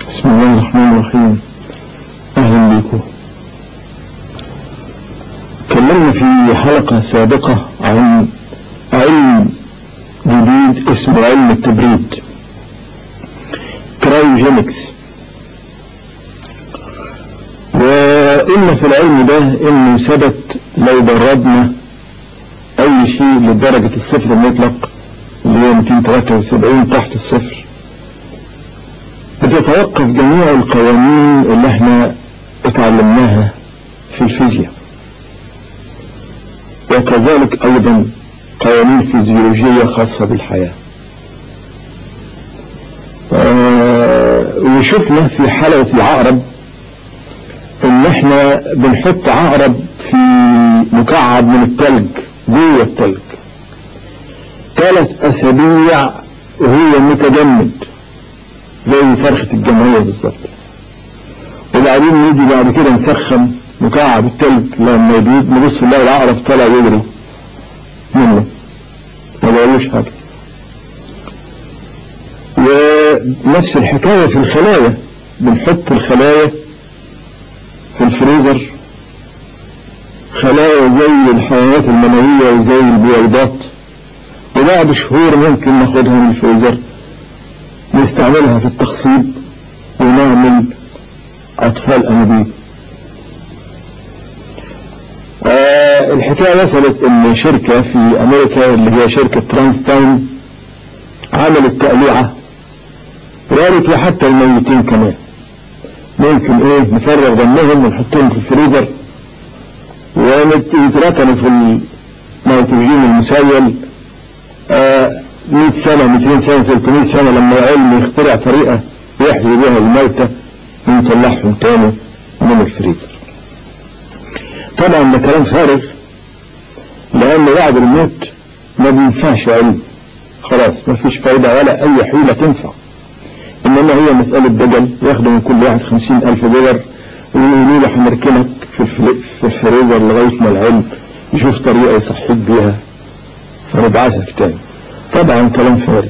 بسم الله الرحمن الرحيم أهلا بكم تكلمنا في حلقة سابقة عن علم جديد اسمه علم التبريد كرايوجينكس وقلنا في العلم ده انه ثبت لو بردنا اي شيء لدرجة الصفر المطلق اللي هي 273 تحت الصفر بتتوقف جميع القوانين اللي احنا اتعلمناها في الفيزياء وكذلك ايضا قوانين فيزيولوجية خاصة بالحياة وشفنا في حلقة العقرب ان احنا بنحط عقرب في مكعب من التلج جوه التلج ثلاث اسابيع وهو متجمد زي فرخة الجمعية بالظبط وبعدين نيجي بعد كده نسخن مكعب التلج لما يبيض نبص نلاقي العقرب طالع يجري منه ما بقولوش حاجة ونفس الحكاية في الخلايا بنحط الخلايا في الفريزر خلايا زي الحيوانات المنوية وزي البويضات وبعد شهور ممكن ناخدها من الفريزر نستعملها في التخصيب ونعمل أطفال أنابيب آه الحكاية وصلت ان شركة في امريكا اللي هي شركة ترانس تايم عملت تقليعة وقالت وحتى الميتين كمان ممكن ايه نفرغ دمهم ونحطهم في الفريزر ويتركنوا في النيتروجين المسيل آه 100 سنة 200 سنة 300 سنة لما العلم يخترع طريقة يحيي بها الموتى ونطلعهم تاني من الفريزر طبعا ده كلام فارغ لأن بعد الموت ما بينفعش علم خلاص ما فيش فايدة ولا أي حيلة تنفع إنما هي مسألة دجل ياخدوا من كل واحد خمسين ألف دولار ويقولوا له هنركنك في, في الفريزر لغاية ما العلم يشوف طريقة يصحيك بيها فنبعثك تاني طبعا كلام فارغ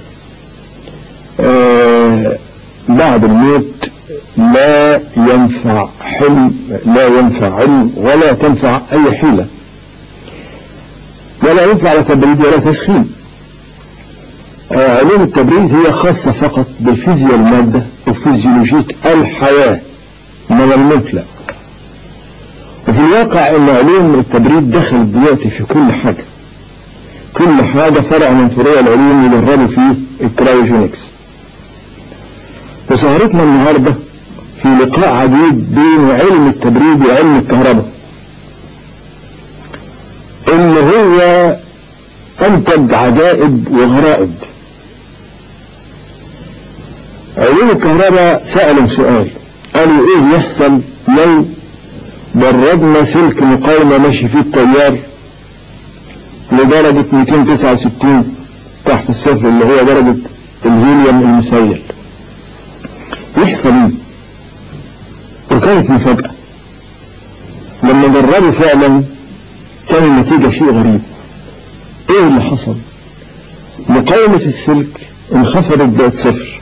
آه بعد الموت لا ينفع حلم لا ينفع علم ولا تنفع أي حيلة ولا ينفع لا تبريد ولا تسخين آه علوم التبريد هي خاصة فقط بالفيزياء المادة وفيزيولوجية الحياة إنما الموت لا وفي الواقع أن علوم التبريد دخلت دلوقتي في كل حاجة كل حاجة فرع من فروع العلوم يدربوا فيه الكرايوجينكس وسهرتنا النهارده في لقاء عجيب بين علم التبريد وعلم الكهرباء اللي هو انتج عجائب وغرائب علوم الكهرباء سألوا سؤال قالوا ايه يحصل لو بردنا سلك مقاومة ماشي فيه التيار لدرجة 269 تحت الصفر اللي هو درجة الهيليوم المسيل يحصل ايه وكانت مفاجأة لما جربوا فعلا كان النتيجة شيء غريب ايه اللي حصل مقاومة السلك انخفضت بقت صفر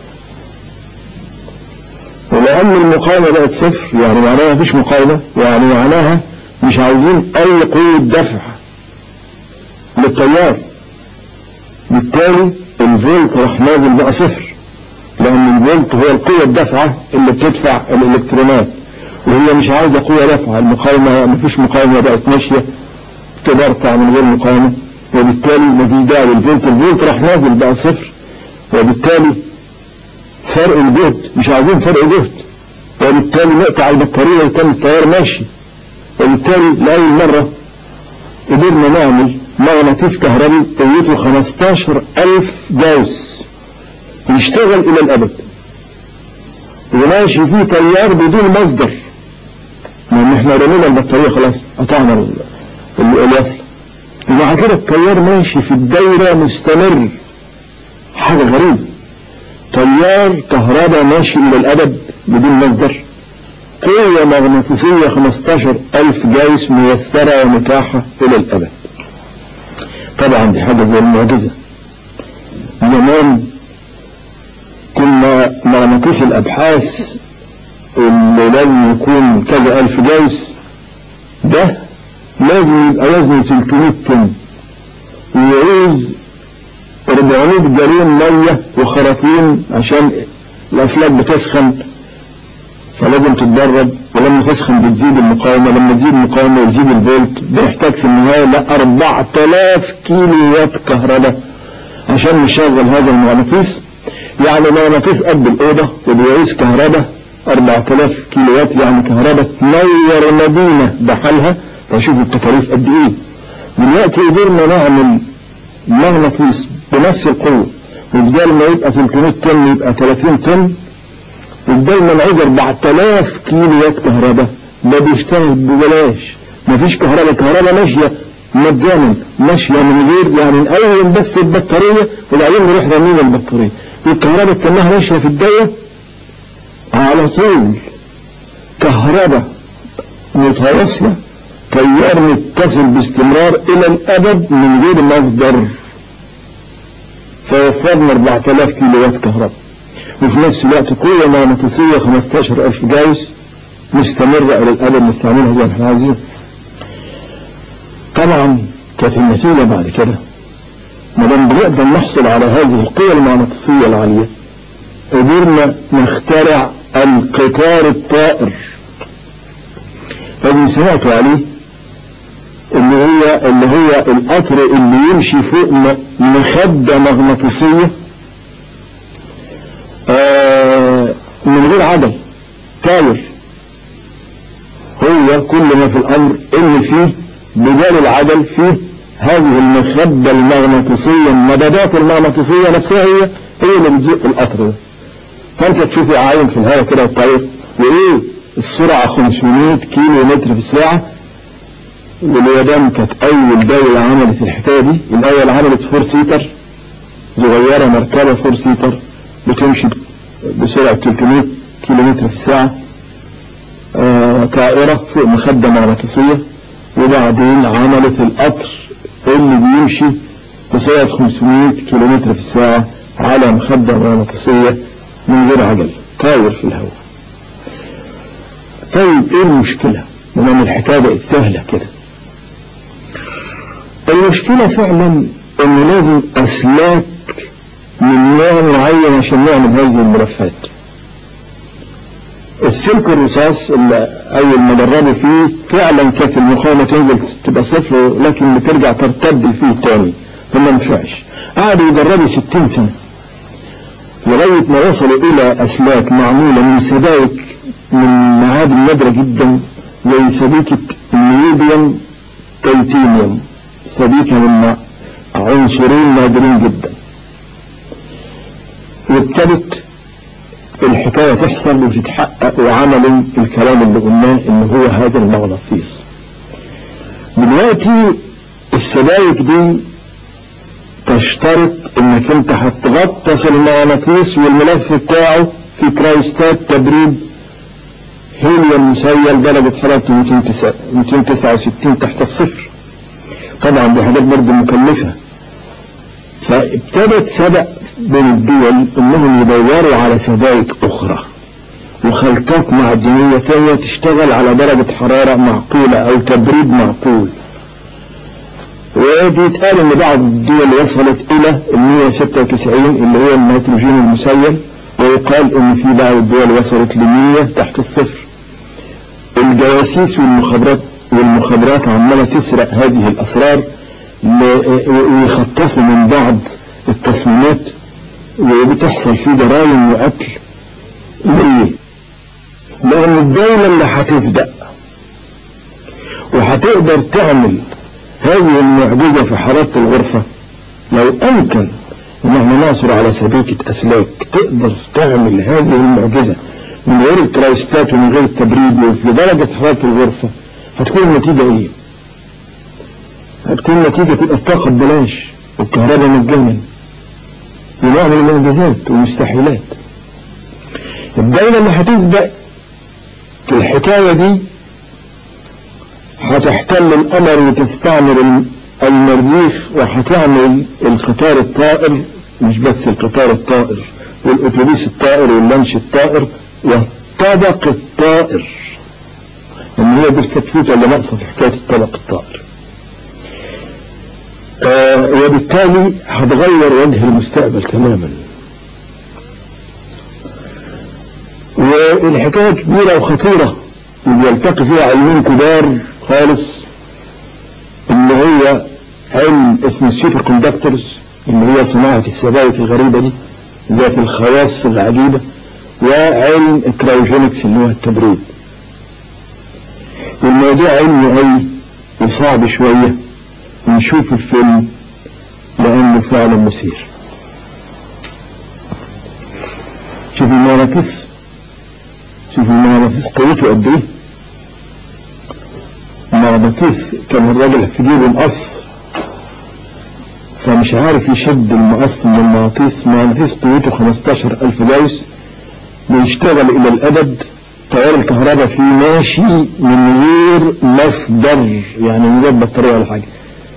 ولأن المقاومة بقت صفر يعني معناها مفيش مقاومة يعني معناها مش عاوزين أي قوة دفع للتيار بالتالي الفولت راح نازل بقى صفر لأن الفولت هو القوة الدافعة اللي بتدفع الإلكترونات وهي مش عاوزة قوة دافعة المقاومة مفيش مقاومة بقت ماشية تبرطع من غير مقاومة وبالتالي مفيش داعي للفولت الفولت راح نازل بقى صفر وبالتالي فرق الجهد مش عايزين فرق جهد وبالتالي نقطع البطارية ويتم التيار ماشي وبالتالي لأول مرة قدرنا نعمل مغناطيس كهربي قوته 15000 جاوس يشتغل إلى الأبد وماشي فيه تيار بدون مصدر لأن احنا رمينا البطارية خلاص قطعنا الوصل ومع كده التيار ماشي في الدايرة مستمر حاجة غريبة تيار كهرباء ماشي إلى الأبد بدون مصدر قوة مغناطيسية 15000 جايس ميسرة ومتاحة إلى الأبد طبعا دي حاجة زي المعجزة زمان كنا مغناطيس الأبحاث اللي لازم يكون كذا ألف جوز ده لازم يبقى وزنه 300 طن ويعوز 400 جالون مية وخراطيم عشان الأسلاك بتسخن فلازم تتدرب ولما تسخن بتزيد المقاومة لما تزيد المقاومة وتزيد الفولت بيحتاج في النهاية ل 4000 كيلو وات كهرباء عشان نشغل هذا المغناطيس يعني مغناطيس قد الأوضة وبيعوز كهرباء 4000 كيلو وات يعني كهرباء تنور مدينة بحالها فشوفوا التكاليف قد ايه دلوقتي قدرنا نعمل مغناطيس بنفس القوة وبدال ما يبقى 300 طن يبقى 30 طن وبدال ما نعوز 4000 كيلو وات كهرباء ده بيشتغل ببلاش مفيش كهرباء كهرباء ماشية مجانا ماشية من غير يعني نقوم بس البطارية وبعدين نروح رامين البطارية والكهرباء كانها ماشية في الدواء على طول كهرباء متواصلة تيار متصل باستمرار إلى الأبد من غير مصدر فوفرنا 4000 كيلو وات كهرباء وفي نفس الوقت قوة مغناطيسية 15000 جاوس مستمرة إلى الأبد نستعملها زي ما احنا عايزين طبعا كانت النتيجة بعد كده ما دام بنقدر نحصل على هذه القوة المغناطيسية العالية قدرنا نخترع القطار الطائر لازم سمعتوا عليه اللي هي اللي هو القطر اللي يمشي فوق مخدة مغناطيسية آه من غير عجل طاير هو كل ما في الامر ان فيه بدال العجل فيه هذه المخدة المغناطيسية المدادات المغناطيسية نفسها هي هي اللي بتزق القطر ده فانت تشوفي عايم في الهواء كده الطير وايه السرعة 500 كيلو متر في الساعة واليابان كانت أول دولة عملت الحكاية دي الأول عملت فور سيتر صغيرة مركبة فور سيتر بتمشي بسرعة 300 كيلو متر في الساعة آه طائرة فوق مخدة مغناطيسية وبعدين عملت القطر اللي بيمشي بسرعة 500 كيلو متر في الساعة على مخدة مغناطيسية من غير عجل طاير في الهواء طيب ايه المشكلة لما الحكاية بقت سهلة كده المشكلة فعلا انه لازم اسلاك من نوع معين عشان نعمل هذه الملفات السلك الرصاص اللي اول ما دربوا فيه فعلا كانت المقاومة تنزل تبقى صفر لكن بترجع ترتد فيه تاني فما نفعش قعدوا يجربوا 60 سنة لغاية ما وصلوا إلى أسلاك معمولة من سبائك من معادن نادرة جدا زي سبيكة النيوبيوم تيتينيوم سبيكة من عنصرين نادرين جدا وابتدت الحكاية تحصل وتتحقق وعملوا الكلام اللي قلناه ان هو هذا المغناطيس دلوقتي السبايك دي تشترط انك انت هتغطس المغناطيس والملف بتاعه في كرايستات تبريد هيليوم مسيل درجة حرارته 269 تحت الصفر طبعا دي حاجات برضه مكلفة فابتدت سبق بين الدول انهم يدوروا على سبائك اخرى وخلطات معدنية تانية تشتغل على درجة حرارة معقولة او تبريد معقول وبيتقال ان بعض الدول وصلت الى ال 196 اللي هو النيتروجين المسيل ويقال ان في بعض الدول وصلت ل 100 تحت الصفر الجواسيس والمخابرات والمخابرات عمالة تسرق هذه الاسرار ويخطفوا من بعض التصميمات وبتحصل فيه جرائم وقتل ليه؟ لأن الدولة اللي هتسبق وهتقدر تعمل هذه المعجزة في حرارة الغرفة لو أمكن إن احنا نعثر على سبيكة أسلاك تقدر تعمل هذه المعجزة من غير الكرايستات ومن غير التبريد وفي درجة حرارة الغرفة هتكون النتيجة إيه؟ هتكون النتيجة تبقى الطاقة ببلاش والكهرباء مجانا ونعمل معجزات ومستحيلات الدولة اللي هتسبق في الحكاية دي هتحتل القمر وتستعمر المريخ وهتعمل القطار الطائر مش بس القطار الطائر والاتوبيس الطائر واللانش الطائر والطبق الطائر ان هي دي الكتفوتة اللي ناقصة في حكاية الطبق الطائر آه وبالتالي هتغير وجه المستقبل تماما والحكاية كبيرة وخطيرة اللي يلتقي فيها علمين كبار خالص اللي هو علم اسمه السوبر كوندكتورز اللي هي صناعة السبائك الغريبة دي ذات الخواص العجيبة وعلم الكرايوجينكس اللي هو التبريد والموضوع علمي قوي وصعب شوية ونشوف الفيلم لأنه فعلا مثير شوف المغناطيس شوف المغناطيس قوته قد ايه المغناطيس كان الراجل في جيبه مقص فمش عارف يشد المقص من المغناطيس المغناطيس قوته 15000 جوز بيشتغل إلى الأبد تيار الكهرباء فيه ماشي من غير مصدر يعني من غير بطارية ولا حاجة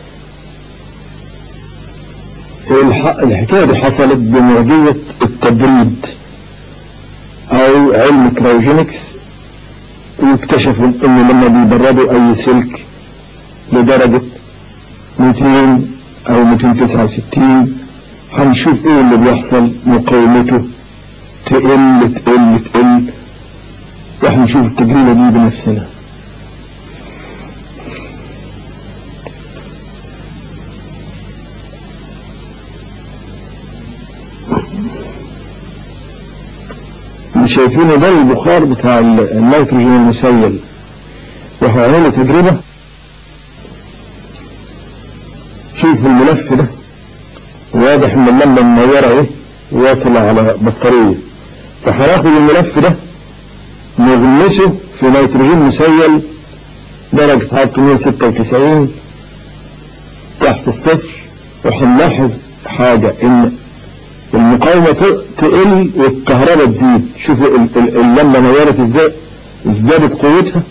الحكاية دي حصلت بمعجزة التبريد أو علم كرايوجينكس واكتشفوا إن لما بيبردوا أي سلك لدرجة 200 أو 269 هنشوف إيه اللي بيحصل مقاومته تقل تقل تقل واحنا نشوف التجربة دي بنفسنا اللي شايفينه ده البخار بتاع النيتروجين المسيل وهعمل تجربة شوف الملف ده واضح ان اللمبة منورة ايه واصلة على بطارية فهناخد الملف ده نغمسه في نيتروجين مسيل درجة حرارة 196 تحت الصفر وهنلاحظ حاجة ان المقاومة تقل والكهرباء تزيد شوفوا اللمبة نورت ازاي ازدادت قوتها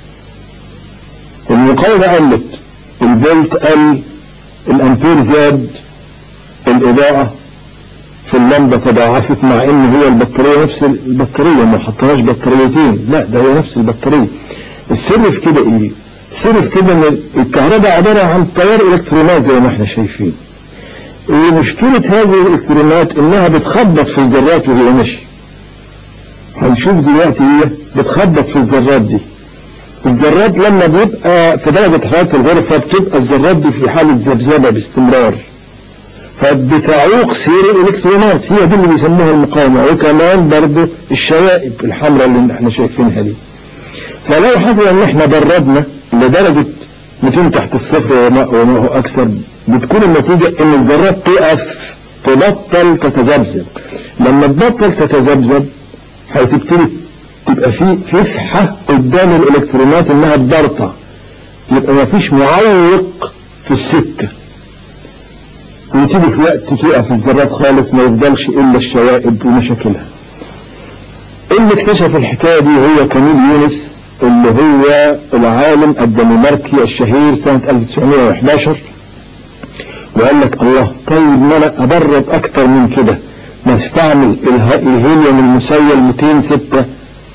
المقاومة قلت الفولت قل الامبير زاد الإضاءة في اللمبة تضاعفت مع ان هي البطارية نفس البطارية ما حطناش بطاريتين لا ده هي نفس البطارية السر في كده ايه السر في كده ان الكهرباء عبارة عن تيار الكترونات زي ما احنا شايفين ومشكلة هذه الالكترونات انها بتخبط في الذرات وهي ماشية هنشوف دلوقتي هي بتخبط في الذرات دي الذرات لما بيبقى في درجة حرارة الغرفة بتبقى الذرات دي في حالة ذبذبة باستمرار فبتعوق سير الالكترونات هي دي اللي بيسموها المقاومة وكمان برضو الشوائب الحمراء اللي احنا شايفينها دي فلو حصل ان احنا بردنا لدرجة 200 تحت الصفر وما هو اكثر بتكون النتيجة ان الذرات تقف تبطل تتذبذب لما تبطل تتذبذب هتبتدي تبقى في فسحة قدام الالكترونات انها تبرطع يبقى ما فيش معوق في السكة وتيجي في وقت تقف الذرات خالص ما يفضلش الا الشوائب ومشاكلها اللي اكتشف الحكاية دي هو كميل يونس اللي هو العالم الدنماركي الشهير سنة 1911 وقال لك الله طيب ما انا ابرد اكتر من كده نستعمل الهيليوم المسيل 206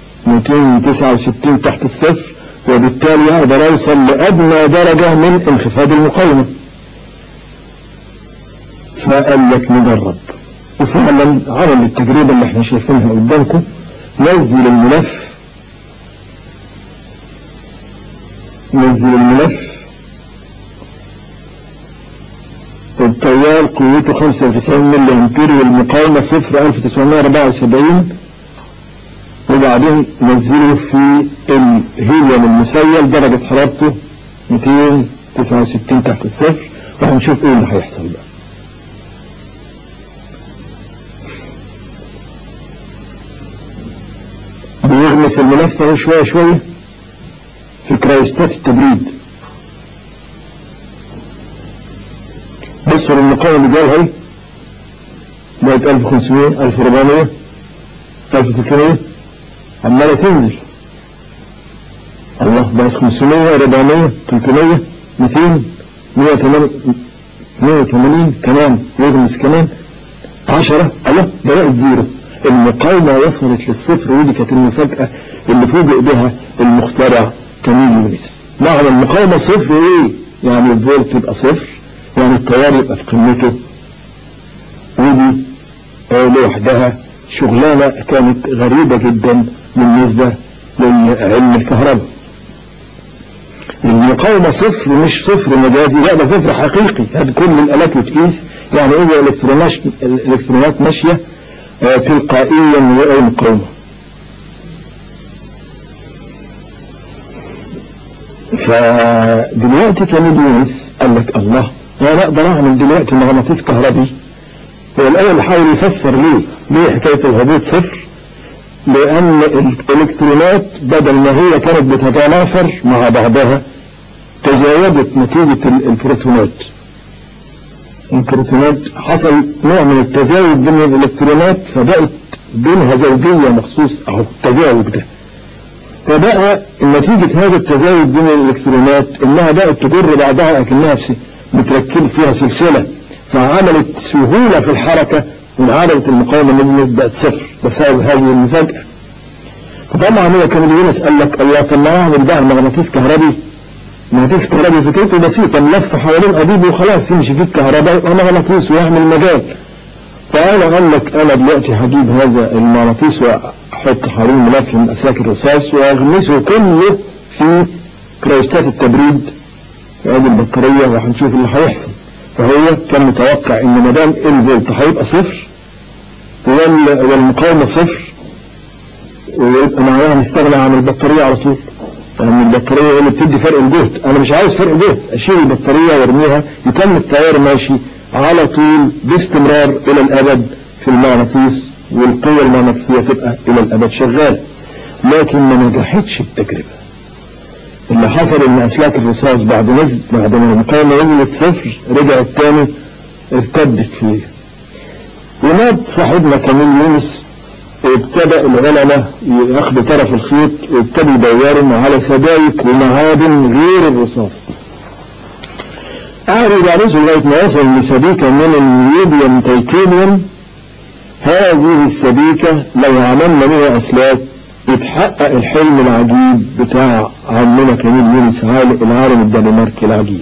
269 تحت الصفر وبالتالي اقدر اوصل لادنى درجة من انخفاض المقاومة فقال لك نجرب وفعلا عمل التجربة اللي احنا شايفينها قدامكم نزل الملف نزل الملف التيار قوته 95 ملي امبير والمقاومة صفر 1974 وبعدين نزله في الهيليوم المسيل درجة حرارته 269 تحت الصفر وهنشوف ايه اللي هيحصل بقى بيغمس الملف اهو شوية شوية في كرايستات التبريد بصوا المقاومة اللي جاية اهي بقت 1500 1400 1300 عمالة تنزل الله بقت 500 400 300 200 180 180 كمان يغمس كمان 10 الله بدأت زيرو المقاومة وصلت للصفر ودي كانت المفاجأة اللي فوجئ بها المخترع كميل يونس معنى المقاومة صفر ايه يعني الفولت يبقى صفر يعني التيار يبقى في قمته ودي لوحدها شغلانة كانت غريبة جدا بالنسبة لعلم الكهرباء المقاومة صفر مش صفر مجازي لا ده صفر حقيقي هذه كل الآلات بتقيس يعني إذا الإلكترونات ماشية تلقائيا من غير أي مقاومة فدلوقتي كامل يونس قال لك الله أنا أقدر أعمل دلوقتي مغناطيس كهربي هو الأول حاول يفسر ليه ليه حكاية الهبوط صفر لأن الإلكترونات بدل ما هي كانت بتتنافر مع بعضها تزايدت نتيجة البروتونات البروتونات حصل نوع من التزاوج بين الإلكترونات فبقت بينها زوجية مخصوص أهو التزاوج ده فبقى نتيجة هذا التزاوج بين الإلكترونات إنها بقت تجر بعضها أكنها متركب فيها سلسلة فعملت سهولة في الحركة وانعدمت المقاومة نزلت بقت صفر بسبب هذه المفاجأة فطبعا هو كان يونس قال لك الله طب ما اعمل بقى مغناطيس كهربي مغناطيس كهربي فكرته بسيطة نلف حوالين قضيب وخلاص يمشي فيه الكهرباء يبقى مغناطيس ويعمل مجال فأنا قال لك أنا دلوقتي هجيب هذا المغناطيس وأحط حوالين ملف من أسلاك الرصاص وأغمسه كله في كرايستات التبريد في هذه البطارية وهنشوف اللي هيحصل فهو كان متوقع ان ما دام الفولت هيبقى صفر والمقاومه صفر ويبقى معناها نستغنى عن البطاريه على طول يعني البطاريه هي اللي بتدي فرق الجهد انا مش عاوز فرق جهد اشيل البطاريه وارميها يتم التيار ماشي على طول باستمرار الى الابد في المغناطيس والقوه المغناطيسيه تبقى الى الابد شغاله لكن ما نجحتش التجربه اللي حصل ان اسلاك الرصاص بعد نزل بعد ما المقاومه نزلت صفر رجعت تاني ارتدت فيه ومات صاحبنا كميل يونس ابتدأ العلماء ياخدوا طرف الخيط وابتدوا يدوروا على سبائك ومعادن غير الرصاص قعدوا يدرسوا لغايه ما وصل لسبيكه من اليوديوم تيتانيوم هذه السبيكه لو عملنا بها اسلاك يتحقق الحلم العجيب بتاع عمنا كميل يونس العالم الدنماركي العجيب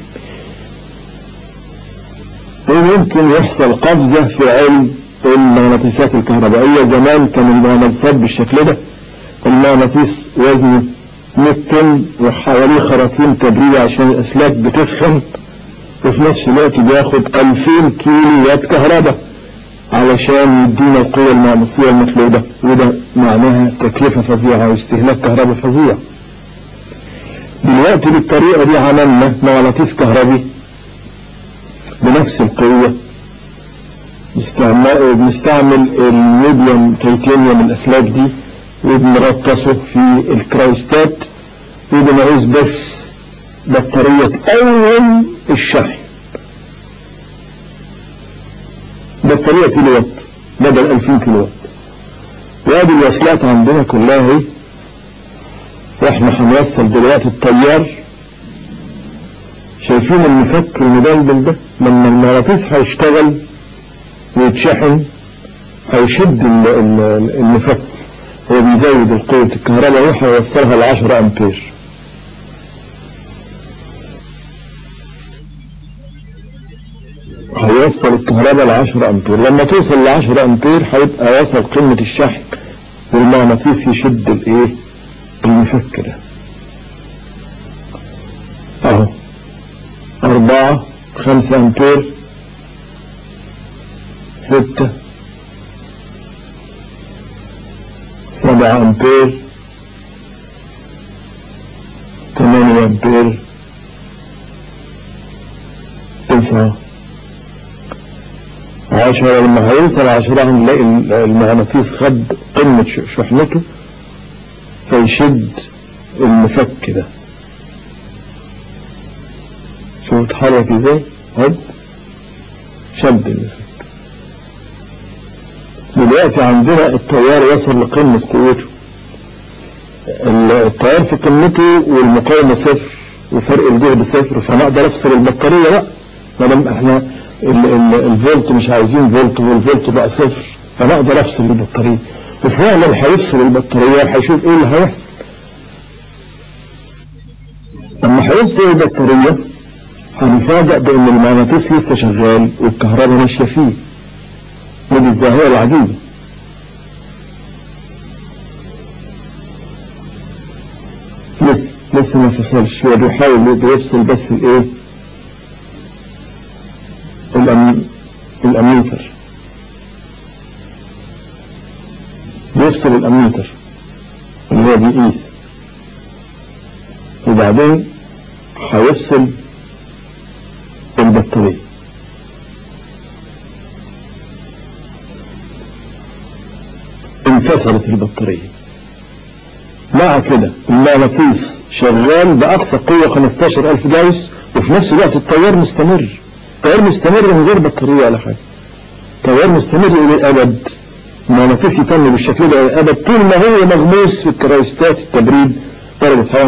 وممكن يحصل قفزة في علم المغناطيسات الكهربائية زمان كان المغناطيسات بالشكل ده المغناطيس وزنه 100 طن وحواليه خراطيم تبريد عشان الأسلاك بتسخن وفي نفس الوقت بياخد 2000 كيلو وات كهرباء علشان يدينا القوة المغناطيسية المطلوبة وده معناها تكلفة فظيعة واستهلاك كهرباء فظيع دلوقتي بالطريقة دي عملنا مغناطيس كهربي بنفس القوة بنستعمل اليوديوم تيتانيوم الأسلاك دي وبنرقصه في الكرايستات وبنعوز بس بطارية أول الشحن بطارية كيلو وات بدل 2000 كيلو وات وادي الوصلات عندنا كلها اهي واحنا هنوصل دلوقتي التيار شايفين المفك المدلدل ده لما المغناطيس هيشتغل ويتشحن هيشد المفك هو بيزود القوة الكهرباء وهيوصلها ل 10 امبير هيوصل الكهرباء ل 10 امبير لما توصل ل 10 امبير هيبقى وصل قمة الشحن والمغناطيس يشد الايه المفك ده اهو أربعة خمسة أمبير ستة سبعة أمبير ثمانية أمبير تسعة عشرة لما هيوصل عشرة هنلاقي المغناطيس خد قمة شحنته فيشد المفك ده شوف اتحرك ازاي هوب شد المفك دلوقتي عندنا التيار وصل لقمة قوته التيار في قمته والمقاومة صفر وفرق الجهد صفر فانا اقدر افصل البطارية بقى ما دام احنا ال ال الفولت مش عايزين فولت والفولت بقى صفر انا اقدر افصل البطارية وفعلا هيفصل البطارية وهيشوف ايه اللي هيحصل لما هيفصل البطارية هنفاجئ بان المغناطيس لسه شغال والكهرباء ماشية فيه ودي الظاهرة العجيبة لسه لسه ما فصلش هو بيحاول يفصل بس الايه الأم... الأميتر بيفصل الأميتر اللي هو بيقيس وبعدين هيفصل البطارية انفصلت البطارية مع كده المغناطيس شغال بأقصى قوة 15000 جاوس وفي نفس الوقت التيار مستمر تيار مستمر من غير بطارية ولا حاجة تيار مستمر إلى الأبد المغناطيس يتم بالشكل ده إلى الأبد طول ما هو مغموس في الكرايستات التبريد درجة حرارة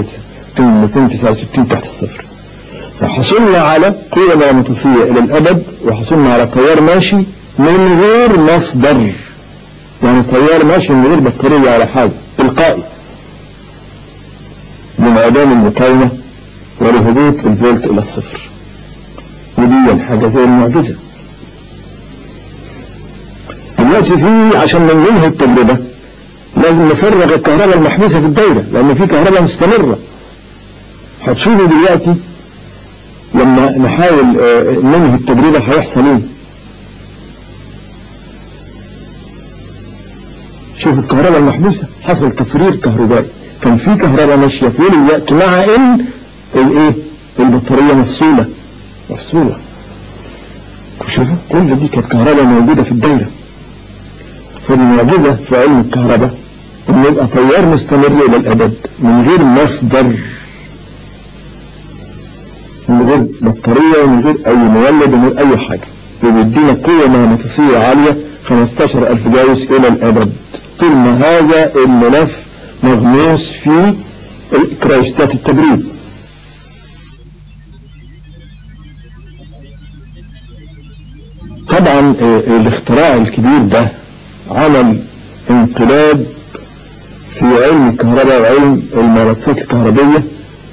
269 تحت الصفر فحصلنا على قوة مغناطيسية إلى الأبد وحصلنا على تيار ماشي من غير مصدر يعني تيار ماشي من غير بطارية على حاجة تلقائي لانعدام المقاومة ولهبوط الفولت إلى الصفر ودي حاجة زي المعجزة دلوقتي في عشان ننهي التجربة لازم نفرغ الكهرباء المحبوسة في الدايرة لأن في كهرباء مستمرة هتشوفوا دلوقتي لما نحاول ننهي التجربة هيحصل ايه شوف الكهرباء المحبوسة حصل تفريغ كهربائي كان في كهرباء ماشية طول الوقت مع ان الايه البطارية مفصولة مفصولة شوفوا كل دي كانت كهرباء موجودة في الدايرة فالمعجزة في علم الكهرباء ان يبقى تيار مستمر الى الابد من غير مصدر من غير بطارية ومن غير اي مولد ومن غير اي حاجة وبيدينا قوة مغناطيسية عالية 15000 جاوس الى الابد طول ما هذا الملف مغموس في كرايستات التبريد طبعا الاختراع الكبير ده عمل انقلاب في علم الكهرباء وعلم المغناطيسات الكهربية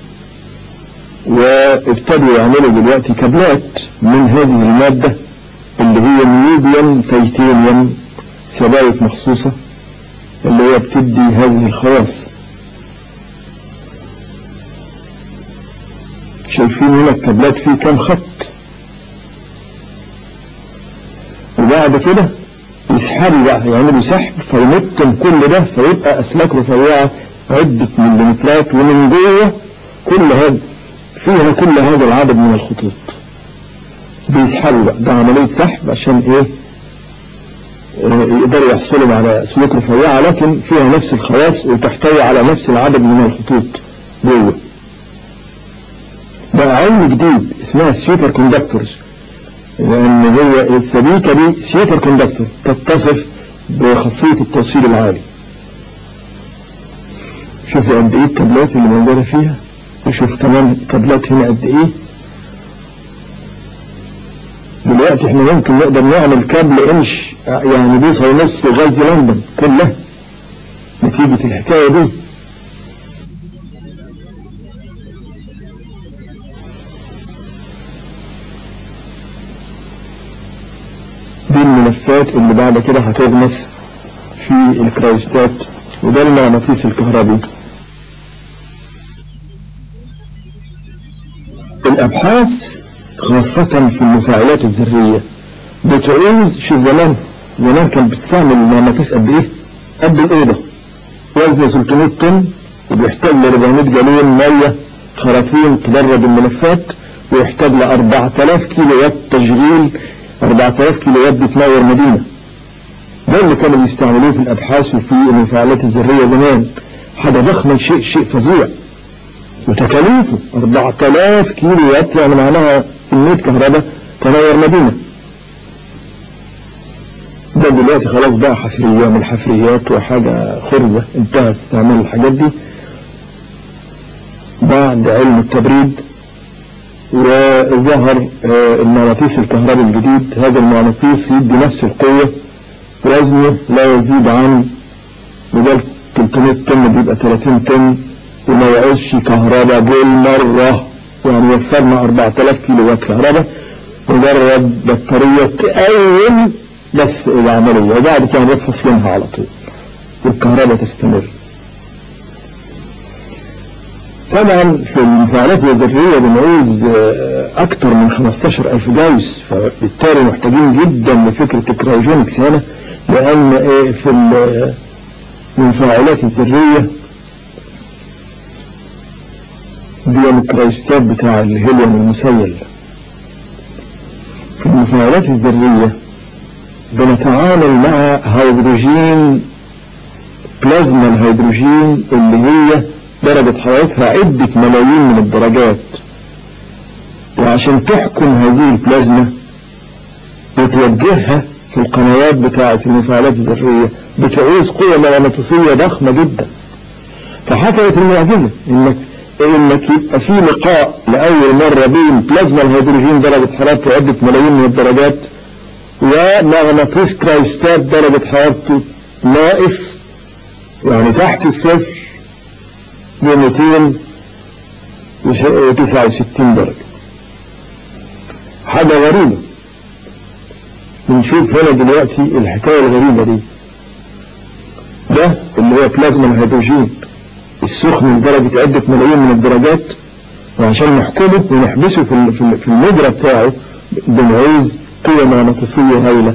وابتدوا يعملوا دلوقتي كابلات من هذه المادة اللي هي نيوبيوم تيتانيوم سبائك مخصوصة اللي هي بتدي هذه الخواص شايفين هنا الكابلات فيه كام خط وبعد كده يسحبوا بقى يعملوا سحب فيمتم كل ده فيبقى أسلاك رفيعة عدة مليمترات ومن جوه كل هذا فيها كل هذا العدد من الخطوط بيسحبوا بقى ده عملية سحب عشان ايه يقدروا يحصلوا على سلوك رفيعة لكن فيها نفس الخواص وتحتوي على نفس العدد من الخطوط جوه بقى علم جديد اسمها السوبر كوندكتورز لأن هي السبيكة دي سوبر كوندكتور تتصف بخاصية التوصيل العالي شوفوا قد ايه الكابلات اللي موجودة فيها وشوف كمان الكابلات هنا قد ايه دلوقتي احنا ممكن نقدر نعمل كابل انش يعني بوصة ونص غاز لندن كلها نتيجة الحكاية دي دي الملفات اللي بعد كده هتغمس في الكرايستات وده المغناطيس الكهربي الابحاث خاصة في المفاعلات الذرية بتعوز شوف زمان زمان كان بتستعمل المغناطيس قد ايه قد الأوضة وزنه 300 طن وبيحتاج ل 400 جالون مية خراطيم تبرد الملفات ويحتاج ل 4000 كيلو وات تشغيل 4000 كيلو وات بتنور مدينة ده اللي كانوا بيستعملوه في الأبحاث وفي المفاعلات الذرية زمان حاجة ضخمة شيء شيء فظيع وتكاليفه 4000 كيلو وات يعني معناها كمية كهرباء تنور مدينة ده دلوقتي خلاص بقى حفرية من الحفريات وحاجة خردة انتهى استعمال الحاجات دي بعد علم التبريد وظهر المغناطيس الكهربي الجديد هذا المغناطيس يدي نفس القوة وزنه لا يزيد عن بدل 300 طن بيبقى 30 طن وما يعوزش كهرباء بالمرة يعني وفرنا 4000 كيلو وات كهرباء مجرد بطارية تقوم بس العملية وبعد كده بتفصلينها على طول والكهرباء تستمر طبعا في المفاعلات الذرية بنعوز أكثر من 15 ألف جوز فبالتالي محتاجين جدا لفكرة الكرايوجينكس هنا لأن في المفاعلات الذرية دي الكرايستات بتاع الهيليوم المسيل في المفاعلات الذرية بنتعامل مع هيدروجين بلازما الهيدروجين اللي هي درجة حرارتها عدة ملايين من الدرجات وعشان تحكم هذه البلازما وتوجهها في القنوات بتاعة المفاعلات الذرية بتعوز قوة مغناطيسية ضخمة جدا فحصلت المعجزة انك انك يبقى في لقاء لأول مرة بين بلازما الهيدروجين درجة حرارته عدة ملايين من الدرجات ومغناطيس كرايستات درجة حرارته ناقص يعني تحت الصفر ب 269 درجة حاجة غريبة بنشوف هنا دلوقتي الحكاية الغريبة دي ده اللي هو بلازما الهيدروجين السخن لدرجة عدة ملايين من الدرجات وعشان نحكمه ونحبسه في في المجرى بتاعه بنعوز قوة مغناطيسية هائلة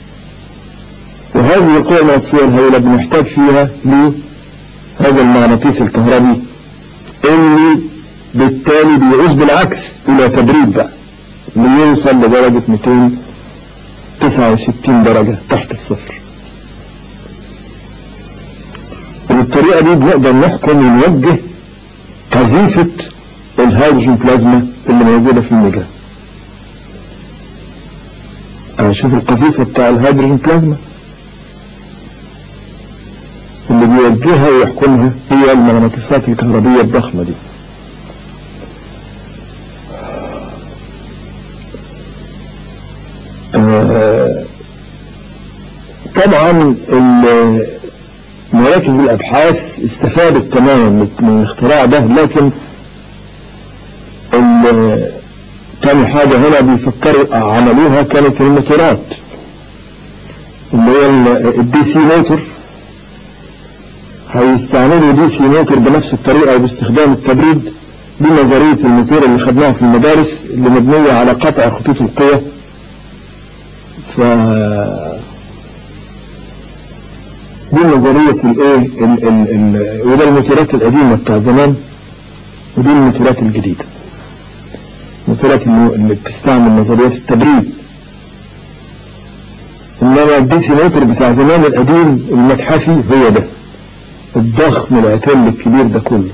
وهذه القوة المغناطيسية الهائلة بنحتاج فيها لهذا المغناطيس الكهربي اللي بالتالي بيعوز بالعكس إلى تبريد بقى ليوصل لدرجة 269 درجة تحت الصفر وبالطريقة دي بنقدر نحكم ونوجه قذيفة الهيدروجين بلازما اللي موجودة في المجرى شوف القذيفة بتاع الهيدروجين بلازما اللي بيوجهها ويحكمها هي المغناطيسات الكهربية الضخمة دي طبعا مراكز الابحاث استفادت تماما من الاختراع ده لكن تاني حاجة هنا بيفكروا عملوها كانت الموتورات اللي هي الدي سي موتور هيستعملوا دي سي موتور بنفس الطريقة باستخدام التبريد دي نظرية الموتور اللي خدناها في المدارس اللي مبنية على قطع خطوط القوة ف دي نظرية الايه وده الموتورات القديمة بتاع زمان ودي الموتورات الجديدة الموتورات اللي بتستعمل نظريات التبريد انما الديسي موتور بتاع زمان القديم المتحفي هو ده الضخم العتل الكبير ده كله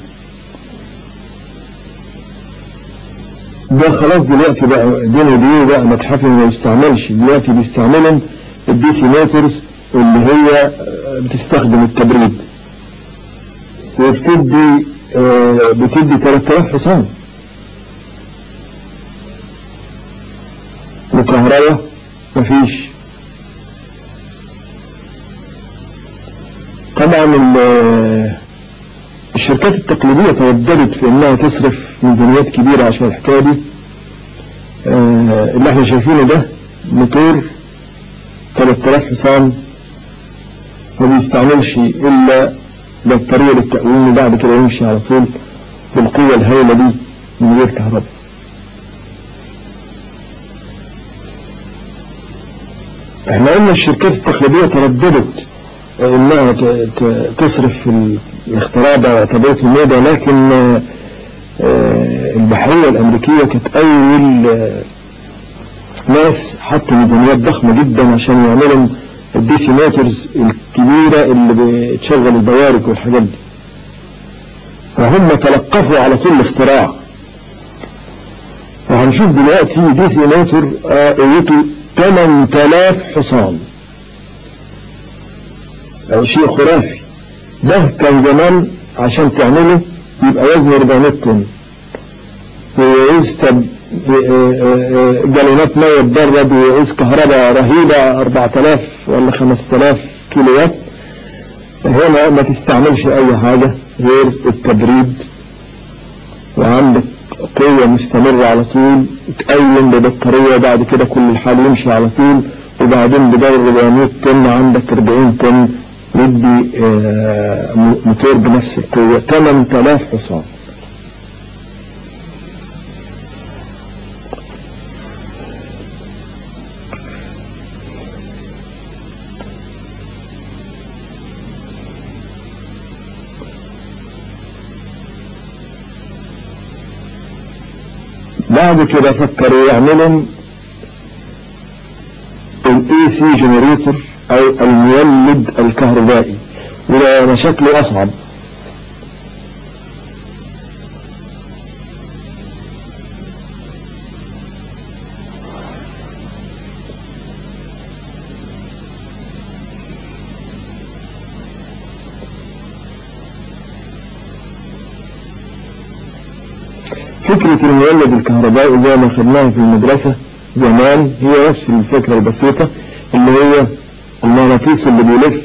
ده خلاص دلوقتي بقى دين ودين بقى متحفي ما يستعملش دلوقتي بيستعملوا الديسي موتورز اللي هي بتستخدم التبريد وبتدي بتدي 3000 حصان وكهرباء مفيش طبعا الشركات التقليدية توددت في انها تصرف ميزانيات كبيرة عشان الحكاية دي اللي احنا شايفينه ده موتور 3000 حصان ما بيستعملش الا بطارية للتقويم وبعد كده يمشي على طول بالقوة الهائلة دي من غير كهرباء احنا قلنا الشركات التقليدية ترددت انها تصرف في الاختراع ده واعتبرت الموضة لكن البحرية الامريكية كانت اول ناس حطوا ميزانيات ضخمة جدا عشان يعملوا الديسي موتورز الكبيرة اللي بتشغل البوارق والحاجات دي فهم تلقفوا على طول الاختراع وهنشوف دلوقتي ديسي موتور قوته 8000 حصان أو شيء خرافي ده كان زمان عشان تعمله يبقى وزنه 400 طن ويعوز جالونات مية تبرد ويعوز كهرباء رهيبة 4000 ولا 5000 كيلو وات هنا ما تستعملش أي حاجة غير التبريد وعندك قوة مستمرة على طول تقيم ببطارية بعد كده كل الحال يمشي على طول وبعدين بدل 400 طن عندك 40 طن يدي موتور بنفس القوة 8000 حصان بعد كده فكروا يعملوا الاي سي جنريتور او المولد الكهربائي وده مشاكله اصعب فكرة المولد الكهربائي زي ما خدناها في المدرسة زمان هي نفس الفكرة البسيطة اللي هي المغناطيس اللي بيلف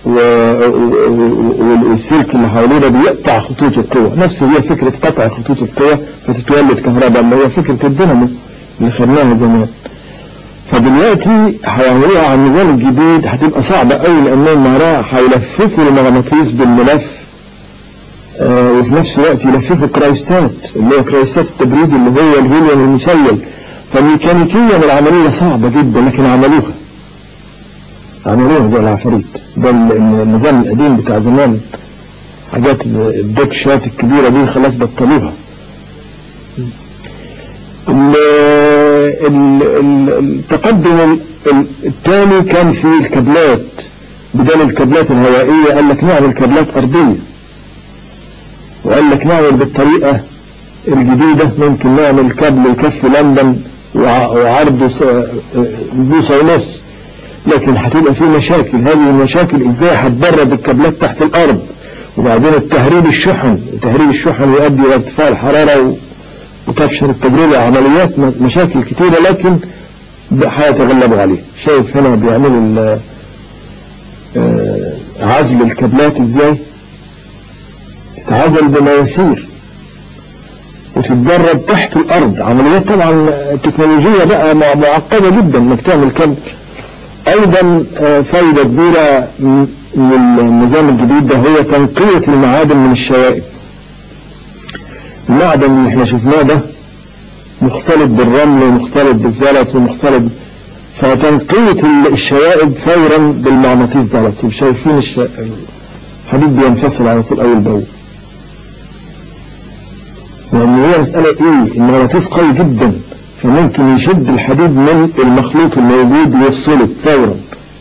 والسلك اللي حواليه ده بيقطع خطوط القوة نفس هي فكرة قطع خطوط القوة فتتولد كهرباء اللي هي فكرة الدينامو اللي خدناها زمان فدلوقتي هيعملوها على النظام الجديد هتبقى صعبة قوي لأنهم معناها هيلففوا المغناطيس بالملف آه وفي نفس الوقت يلففوا كرايستات اللي هو كرايستات التبريد اللي هو الهيليوم المسيل فميكانيكيا العملية صعبة جدا لكن عملوها عملوها زي العفاريت ده النظام القديم بتاع زمان حاجات الدكشات الكبيرة دي خلاص بطلوها التقدم الثاني كان في الكابلات بدل الكابلات الهوائية قال لك نعمل كابلات أرضية وقال لك نعمل بالطريقة الجديدة ممكن نعمل كابل يكفي لندن وعرضه بوصة ونص لكن هتبقى في مشاكل هذه المشاكل ازاي هتبرد الكابلات تحت الارض وبعدين التهريب الشحن وتهريب الشحن يؤدي الى ارتفاع الحرارة وتفشل التجربة عمليات مشاكل كتيرة لكن هيتغلبوا عليها شايف هنا بيعملوا عزل الكابلات ازاي تتعزل بمواسير وتتدرب تحت الارض عمليات طبعا تكنولوجية بقى معقدة جدا انك تعمل كابل ايضا فايدة كبيرة من النظام الجديد ده هو تنقية المعادن من الشوائب المعدن اللي احنا شفناه ده مختلط بالرمل ومختلط بالزلط ومختلط فتنقية الشوائب فورا بالمغناطيس ده على طول شايفين الحديد بينفصل على طول اول باول لان هي مسألة ايه المغناطيس قوي جدا فممكن يشد الحديد من المخلوط الموجود ويفصله فورا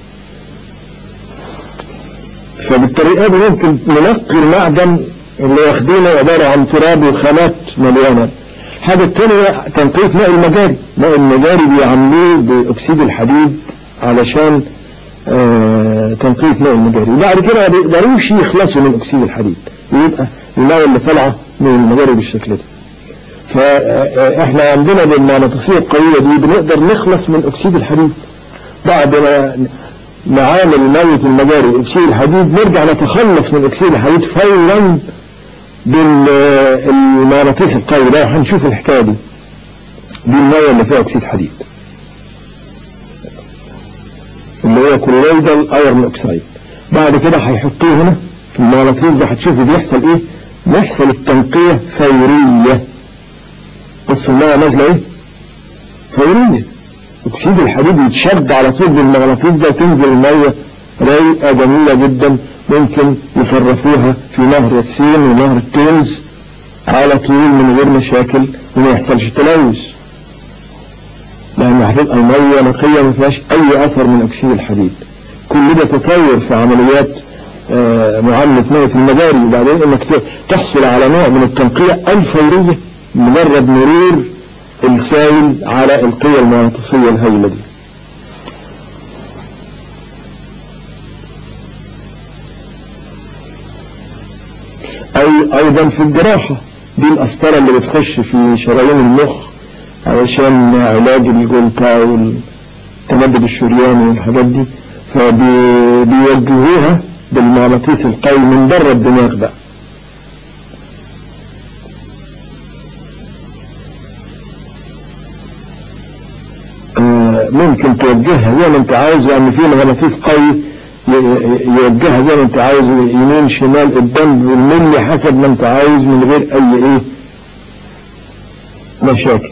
فبالطريقة دي ممكن ننقي المعدن اللي واخدينه عبارة عن تراب وخامات مليانة حاجة تانية تنقية ماء المجاري ماء المجاري بيعملوه بأكسيد الحديد علشان آه تنقية ماء المجاري وبعد كده ما بيقدروش يخلصوا من أكسيد الحديد ويبقى الماء اللي طالعة من المجاري بالشكل ده فاحنا عندنا بالمغناطيسية القوية دي بنقدر نخلص من أكسيد الحديد بعد ما نعامل مية المجاري أكسيد الحديد نرجع نتخلص من أكسيد الحديد فورا بالمغناطيس القوي ده وهنشوف الحكاية دي دي المية اللي فيها أكسيد حديد اللي هو كلورايدال ايرون اوكسايد بعد كده هيحطوه هنا في المغناطيس ده هتشوفوا بيحصل ايه بيحصل التنقية فورية بص المية نازلة ايه فورية اكسيد الحديد يتشد على طول بالمغناطيس ده وتنزل المية رايقة جميلة جدا ممكن يصرفوها في نهر السين ونهر التيمز على طول من غير مشاكل وما يحصلش تلوث لأن هتبقى المية نقية ما فيهاش أي أثر من أكسيد الحديد كل ده تطور في عمليات آه معاملة مية المجاري وبعدين انك تحصل على نوع من التنقية الفورية مجرد مرور السائل على القوة المغناطيسية الهائلة دي أي أيضا في الجراحة دي الأسطرة اللي بتخش في شرايين المخ علشان علاج الجلطة والتمدد الشرياني والحاجات دي فبيوجهوها بالمغناطيس القوي من بره الدماغ بقى آه، ممكن توجهها زي ما انت عاوز يعني في مغناطيس قوي يوجهها زي ما انت عاوز يمين شمال قدام بالملي حسب ما انت عاوز من غير اي ايه مشاكل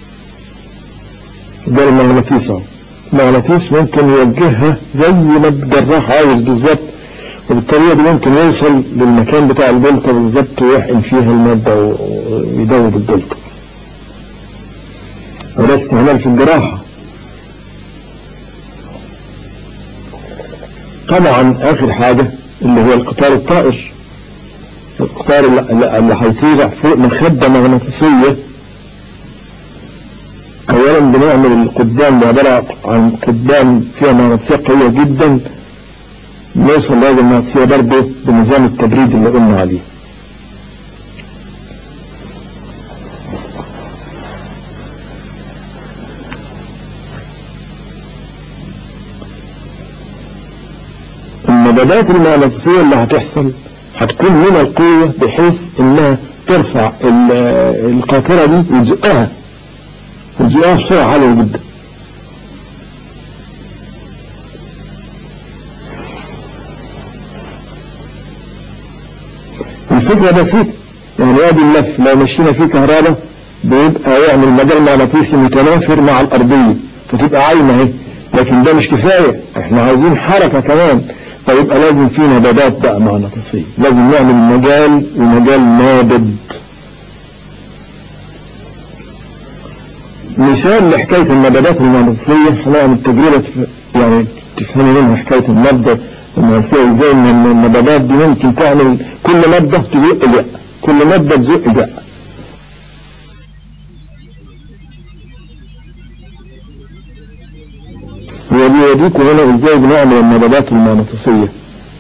ده المغناطيس اهو المغناطيس ممكن يوجهها زي ما الجراح عاوز بالظبط وبالطريقة دي ممكن يوصل للمكان بتاع الجلطة بالظبط ويحقن فيها المادة ويدوب الجلطة وده استعمال في الجراحة طبعا اخر حاجة اللي هو القطار الطائر القطار اللي هيطير فوق مخدة مغناطيسية اولا بنعمل القضبان اللي عبارة عن قضبان فيها مغناطيسية قوية جدا نوصل لهذه المغناطيسية برضه بنظام التبريد اللي قلنا عليه المدادات المغناطيسية اللي هتحصل هتكون من القوة بحيث انها ترفع القاطرة دي وتزقها وتزقها بسرعة عالية جدا الفكرة بسيطة يعني ادي اللف لو مشينا فيه كهرباء بيبقى يعمل مجال مغناطيسي متنافر مع الأرضية فتبقى عايمة اهي لكن ده مش كفاية احنا عايزين حركة كمان فيبقى لازم في نبضات بقى مغناطيسية لازم نعمل مجال ومجال نابض مثال لحكاية النبضات المغناطيسية هنعمل تجربة يعني تفهمي منها حكاية النبضة المغناطيسية وازاي ان النبضات دي ممكن تعمل كل نبضة تزق زق كل نبضة تزق زق وبيوريكم هنا ازاي بنعمل النبضات المغناطيسية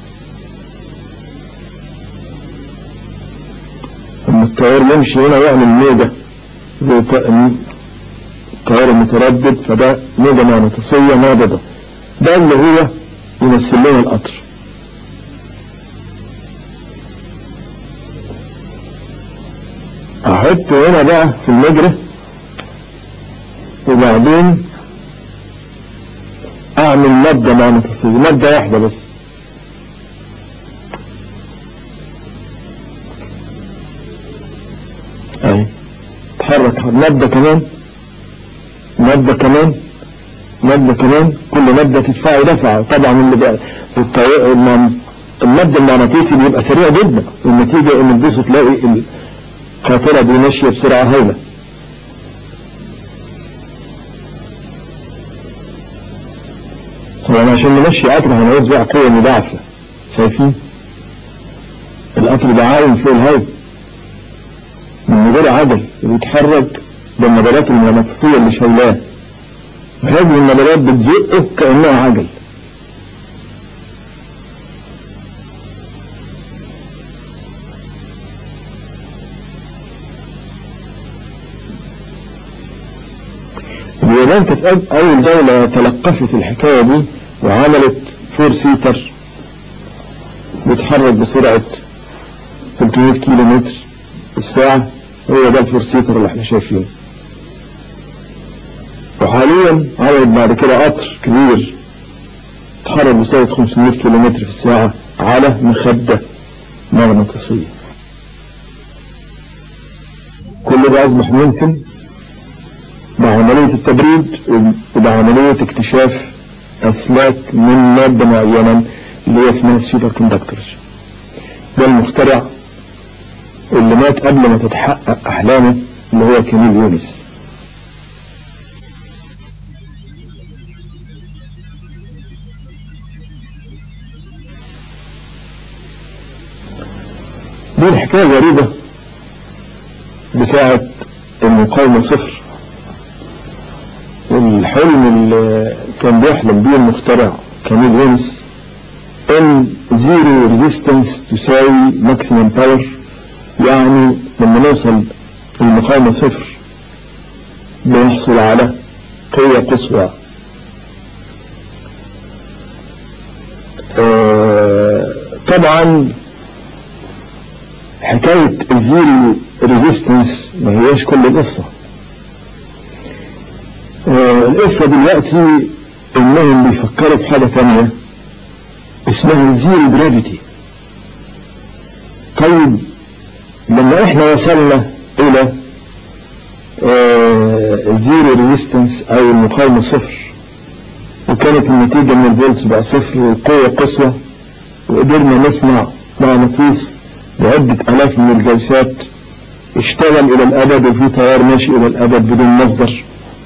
لما التيار يمشي هنا يعمل موجة زي التيار المتردد فده موجة مغناطيسية نابضة ده اللي هو يمثل لنا القطر احطه هنا بقى في المجرى وبعدين اعمل مادة مغناطيسية مادة واحدة بس اهي تحرك مادة كمان مادة كمان مادة كمان كل مادة تدفعه دفعة طبعا اللي بقى المادة المغناطيسي بيبقى سريع جدا والنتيجة ان تبص تلاقي القاطرة دي ماشية بسرعة هائلة طبعا عشان نمشي قطر هنعوز بقى قوة مضاعفة شايفين القطر ده عايم فوق الهواء من غير عجل بيتحرك بالنبلات المغناطيسية اللي شايلاه وهذه النبلات بتزقه كأنها عجل اليابان كانت أول دولة تلقفت الحكاية دي وعملت فور سيتر بيتحرك بسرعة 300 كيلو متر في الساعة هو ده الفور سيتر اللي احنا شايفينه وحاليا عملت بعد كده قطر كبير تحرك بسرعة 500 كيلو متر في الساعة على مخدة مغناطيسية كل ده أصبح ممكن بعملية التبريد وبعملية اكتشاف أسلاك من مادة معينة اللي هي اسمها السوبر كوندكتورز ده المخترع اللي مات قبل ما تتحقق أحلامه اللي هو كميل يونس دي الحكاية الغريبة بتاعت المقاومة صفر والحلم اللي كان بيحلم بيه المخترع كميل وينس ان زيرو ريزيستنس تساوي ماكسيمم باور يعني لما نوصل المقاومة صفر بيحصل على قوة قصوى آه، طبعا حكاية الزيرو ريزيستنس ما هياش كل القصة آه، القصة دلوقتي انهم بيفكروا في حاجة تانية اسمها الزيرو جرافيتي طيب لما احنا وصلنا الى زيرو ريزيستنس او المقاومة صفر وكانت النتيجة ان الفولت بقى صفر والقوة قصوى وقدرنا نصنع مغناطيس بعدة الاف من الجوسات اشتغل الى الابد وفي تيار ماشي الى الابد بدون مصدر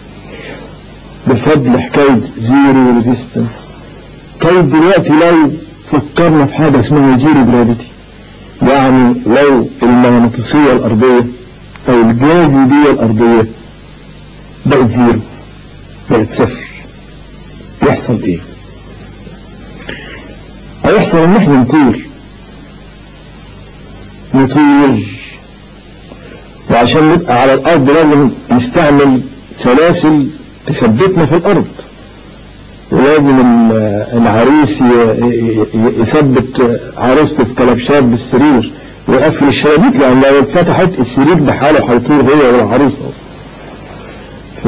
بفضل حكاية زيرو ريزيستنس طيب دلوقتي لو فكرنا في حاجة اسمها زيرو جرافيتي يعني لو المغناطيسية الأرضية أو الجاذبية الأرضية بقت زيرو بقت صفر يحصل إيه؟ هيحصل إن إحنا نطير نطير وعشان نبقى على الأرض لازم نستعمل سلاسل تثبتنا في الأرض ولازم العريس يثبت عروسته في كلبشات بالسرير ويقفل الشبابيك لأن لو اتفتحت السرير بحاله هيطير هو والعروسة ف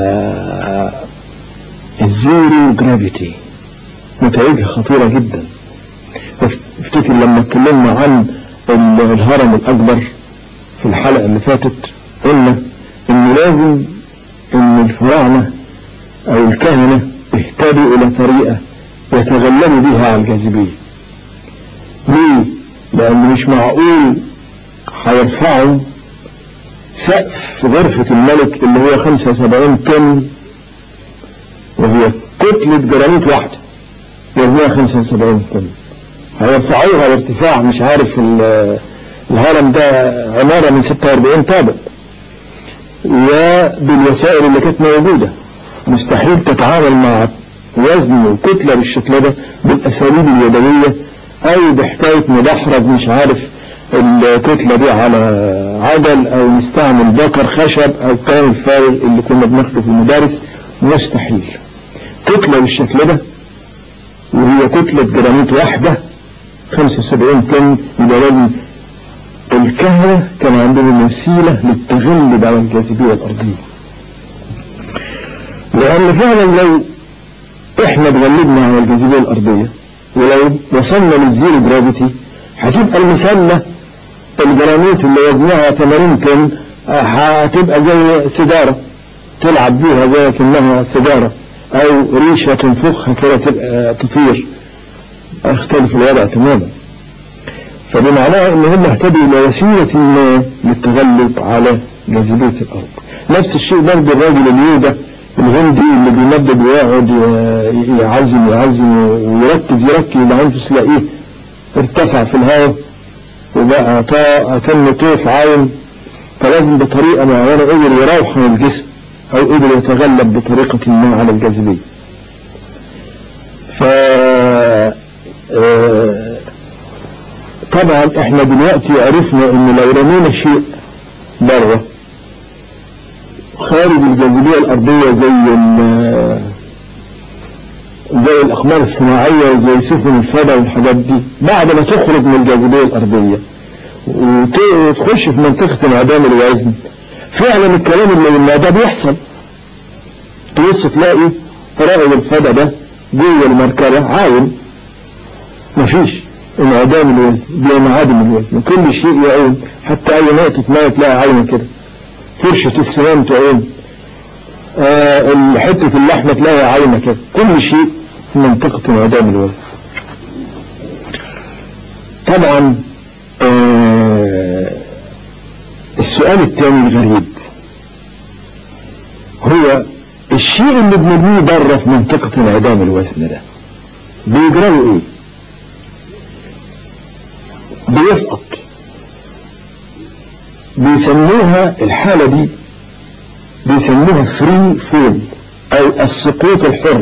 الزيرو جرافيتي نتائجها خطيرة جدا افتكر لما اتكلمنا عن الهرم الأكبر في الحلقة اللي فاتت قلنا إن لازم إن الفراعنة أو الكهنة اهتدوا إلى طريقة يتغلبوا بها على الجاذبية ليه؟ لأن مش معقول هيرفعوا سقف غرفة الملك اللي هو 75 طن وهي كتلة جرانيت واحدة وزنها 75 طن هيرفعوها لارتفاع مش عارف الهرم ده عمارة من 46 طابق وبالوسائل اللي كانت موجودة مستحيل تتعامل مع وزن وكتلة بالشكل ده بالأساليب اليدوية أو بحكاية مدحرج مش عارف الكتلة دي على عجل أو نستعمل بكر خشب أو كان الفارغ اللي كنا بناخده في المدارس مستحيل كتلة بالشكل ده وهي كتلة جرانيت واحدة 75 طن يبقى لازم الكهنة كان عندهم وسيلة للتغلب على الجاذبية الأرضية لأن فعلا لو احنا اتغلبنا على الجاذبية الأرضية ولو وصلنا للزيرو جرافيتي هتبقى المسلة الجرانيت اللي وزنها 80 طن هتبقى زي سيجارة تلعب بيها زي كأنها سيجارة أو ريشة تنفخها كده تبقى تطير اختلف الوضع تماما فبمعناها ان هم اهتدوا الى وسيلة ما للتغلب على جاذبية الارض نفس الشيء برضه الراجل اليوجا الهندي اللي بيمدد ويقعد يعزم يعزم ويركز يركز وبعدين تلاقيه ارتفع في الهواء وبقى طاء كأنه طوف عايم فلازم بطريقة معينة قدر يروح من الجسم أو قدر يتغلب بطريقة ما على الجاذبية ف طبعا احنا دلوقتي عرفنا ان لو رمينا شيء بره خارج الجاذبية الأرضية زي زي الأقمار الصناعية وزي سفن الفضاء والحاجات دي بعد ما تخرج من الجاذبية الأرضية وتخش في منطقة انعدام الوزن فعلا الكلام اللي قلناه ده بيحصل تبص تلاقي رائد الفضاء ده جوه المركبة عايم مفيش انعدام الوزن بينعدم الوزن كل شيء يعوم حتى أي نقطة مية تلاقي عايمة كده فرشة السنان تعوم آه حتة اللحمة تلاقيها عايمة كده كل شيء في منطقة انعدام الوزن طبعا آه السؤال الثاني الغريب هو الشيء اللي بنرميه بره في منطقة انعدام الوزن ده بيجرى له ايه؟ بيسقط بيسموها الحالة دي بيسموها فري فول او السقوط الحر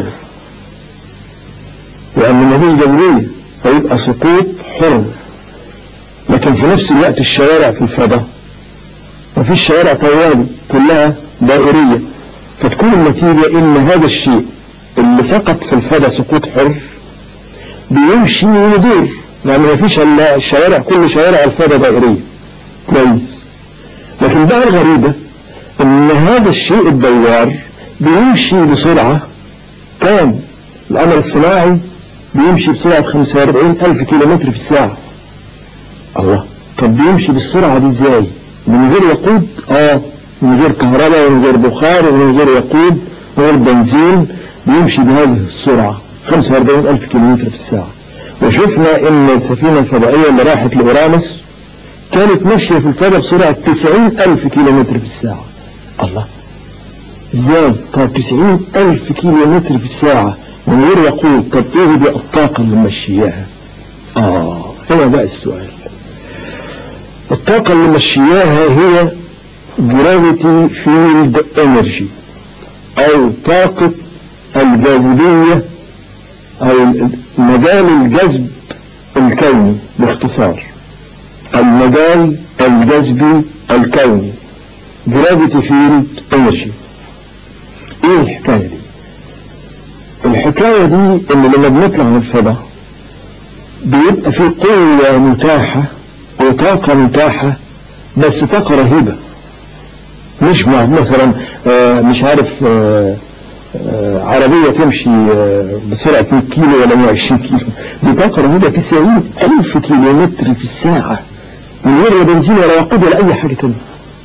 لان ما فيش جاذبية فيبقى سقوط حر لكن في نفس الوقت الشوارع في الفضاء ما فيش شوارع طوالي كلها دائرية فتكون النتيجة ان هذا الشيء اللي سقط في الفضاء سقوط حر بيمشي ويدور يعني ما فيش الا الشوارع كل شوارع الفضاء دائرية كويس لكن بقى الغريبة ان هذا الشيء الدوار بيمشي بسرعة كام القمر الصناعي بيمشي بسرعة 45 ألف كيلومتر في الساعة الله طب بيمشي بالسرعة دي ازاي من غير وقود اه من غير كهرباء ومن غير بخار ومن غير وقود ومن غير بنزين بيمشي بهذه السرعة 45 ألف كيلومتر في الساعة وشفنا ان السفينة الفضائية اللي راحت لأورانوس كانت ماشية في الفضاء بسرعة 90 ألف كيلومتر في الساعة الله ازاي طب 90 ألف كيلومتر في الساعة من غير وقود طب ايه دي الطاقة اللي مشياها اه هنا بقى السؤال الطاقة اللي مشياها هي gravity field energy او طاقة الجاذبية او مجال الجذب الكوني باختصار المجال الجذبي الكوني gravity field energy ايه الحكاية دي الحكاية دي ان لما بنطلع من الفضاء بيبقى في قوة متاحة وطاقة متاحة بس طاقة رهيبة مش مع مثلا آه مش عارف آه آه عربية تمشي بسرعة 100 كيلو ولا 120 كيلو دي طاقة رهيبة 90 ألف كيلومتر في الساعة من غير لا بنزين ولا وقود ولا أي حاجة تانية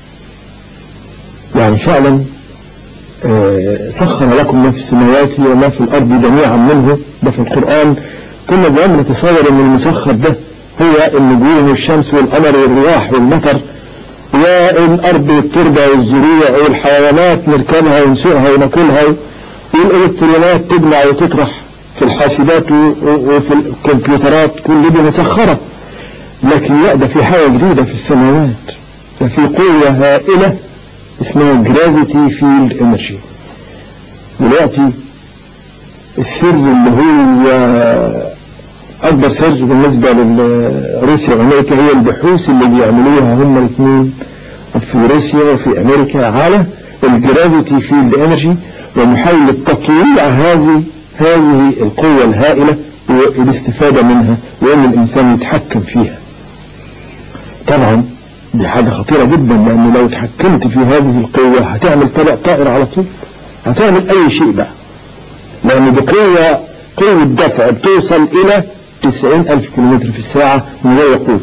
يعني فعلا سخر لكم ما في السماوات وما في الأرض جميعا منه ده في القرآن كنا زمان نتصور ان المسخر ده هو النجوم والشمس والقمر والرياح والمطر والأرض والتربة والزروع والحيوانات نركبها ونسوقها وناكلها والإلكترونات تجمع وتطرح في الحاسبات وفي الكمبيوترات كل دي مسخرة لكن لا ده في حاجة جديدة في السماوات ده في قوة هائلة اسمها جرافيتي فيلد انرجي دلوقتي السر اللي هو اكبر سر بالنسبة لروسيا وامريكا هي البحوث اللي بيعملوها هم الاثنين في روسيا وفي امريكا على الجرافيتي فيلد انرجي ومحاولة تطويع هذه هذه القوة الهائلة والاستفادة منها وان الانسان يتحكم فيها طبعا دي حاجة خطيرة جدا لأن لو اتحكمت في هذه القوة هتعمل طبق طائر على طول هتعمل أي شيء بقى لأن دي قوة قوة دفع بتوصل إلى 90 ألف كيلومتر في الساعة من غير وقود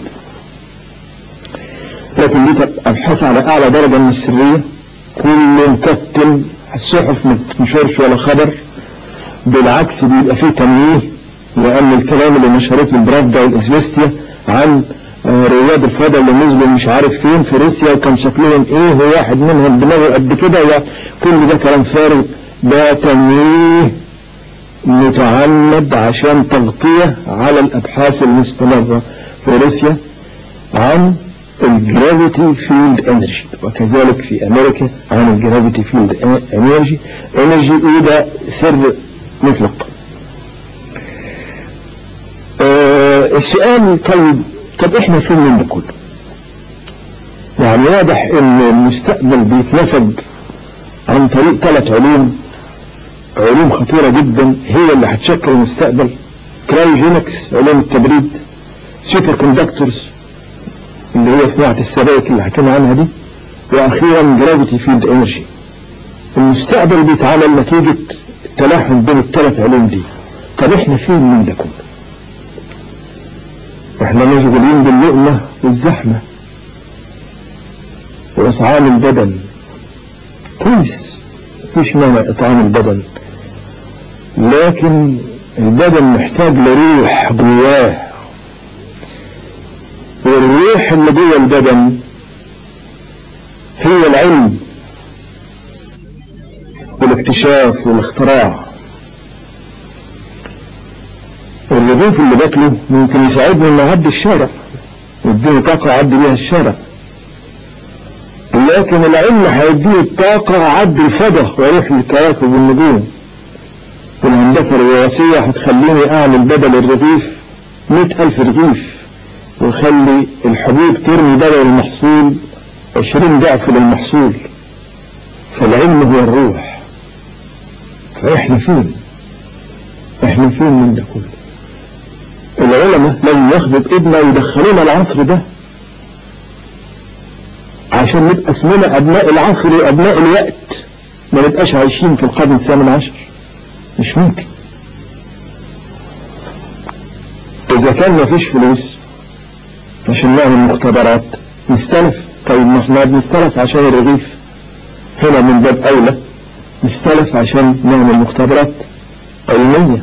لكن دي أبحاث على أعلى درجة من السرية كل مكتم الصحف ما بتنشرش ولا خبر بالعكس بيبقى فيه تمويه لأن الكلام اللي نشرته البرافدا والإسبستيا عن رواد الفضاء اللي نزلوا مش عارف فين في روسيا وكان شكلهم ايه وواحد منهم دماغه قد كده وكل ده كلام فارغ ده تمويه متعمد عشان تغطية على الابحاث المستمرة في روسيا عن الجرافيتي فيلد انرجي وكذلك في امريكا عن الجرافيتي فيلد انرجي انرجي وده سر مطلق آه السؤال طيب طب احنا فين من ده كله يعني واضح ان المستقبل بيتنسج عن طريق ثلاث علوم علوم خطيرة جدا هي اللي هتشكل المستقبل كرايوجينكس علوم التبريد سوبر كوندكتورز اللي هي صناعة السبائك اللي حكينا عنها دي واخيرا جرافيتي فيلد انرجي المستقبل بيتعامل نتيجة تلاحم بين الثلاث علوم دي طب احنا فين من ده كله احنا مشغولين باللقمة والزحمة واطعام البدن كويس مفيش مانع اطعام البدن لكن البدن محتاج لروح جواه والروح اللي جوه البدن هي العلم والاكتشاف والاختراع الرغيف اللي باكله ممكن يساعدني ان اعدي الشارع يديني طاقة اعدي بيها الشارع لكن العلم هيديني الطاقة اعدي الفضاء واروح للكواكب والنجوم والهندسة الوراثية هتخليني اعمل بدل الرغيف مئة الف رغيف ويخلي الحبوب ترمي بدل المحصول عشرين ضعف للمحصول فالعلم هو الروح فإحنا فين إحنا فين من ده كله العلماء لازم ياخدوا بإيدنا ويدخلونا العصر ده عشان نبقى اسمنا أبناء العصر وأبناء الوقت ما نبقاش عايشين في القرن الثامن عشر مش ممكن إذا كان ما فيش فلوس عشان نعمل مختبرات نستلف طيب ما احنا بنستلف عشان الرغيف هنا من باب أولى نستلف عشان نعمل مختبرات علمية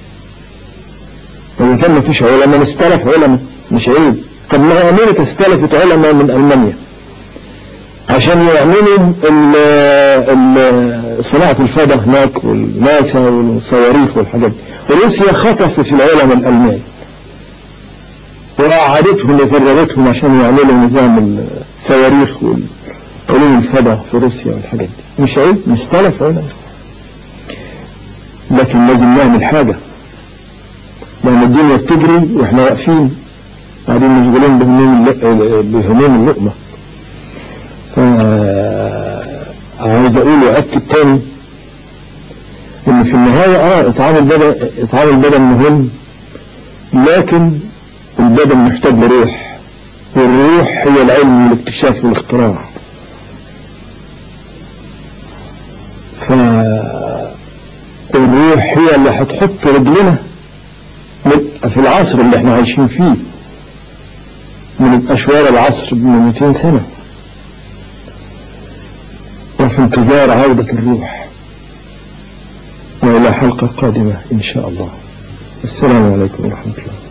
إذا كان ما فيش علماء نستلف علماء مش عيب طب ما أمريكا استلفت علماء من ألمانيا عشان يعملوا ال ال صناعة الفضاء هناك والناسا والصواريخ والحاجات دي روسيا خطفت العلماء الألمان وقعدتهم وفرغتهم عشان يعملوا نظام الصواريخ وعلوم الفضاء في روسيا والحاجات دي مش عيب نستلف علماء لكن لازم نعمل حاجة لأن الدنيا بتجري واحنا واقفين قاعدين مشغولين بهموم بهموم اللقمة عاوز اقول واكد تاني ان في النهاية اه اطعام البدن اطعام البدن مهم لكن البدن محتاج لروح والروح هي العلم والاكتشاف والاختراع فالروح هي اللي هتحط رجلنا في العصر اللي احنا عايشين فيه من اشوار العصر من 200 سنه وفي انتظار عودة الروح وإلى حلقة قادمة إن شاء الله السلام عليكم ورحمة الله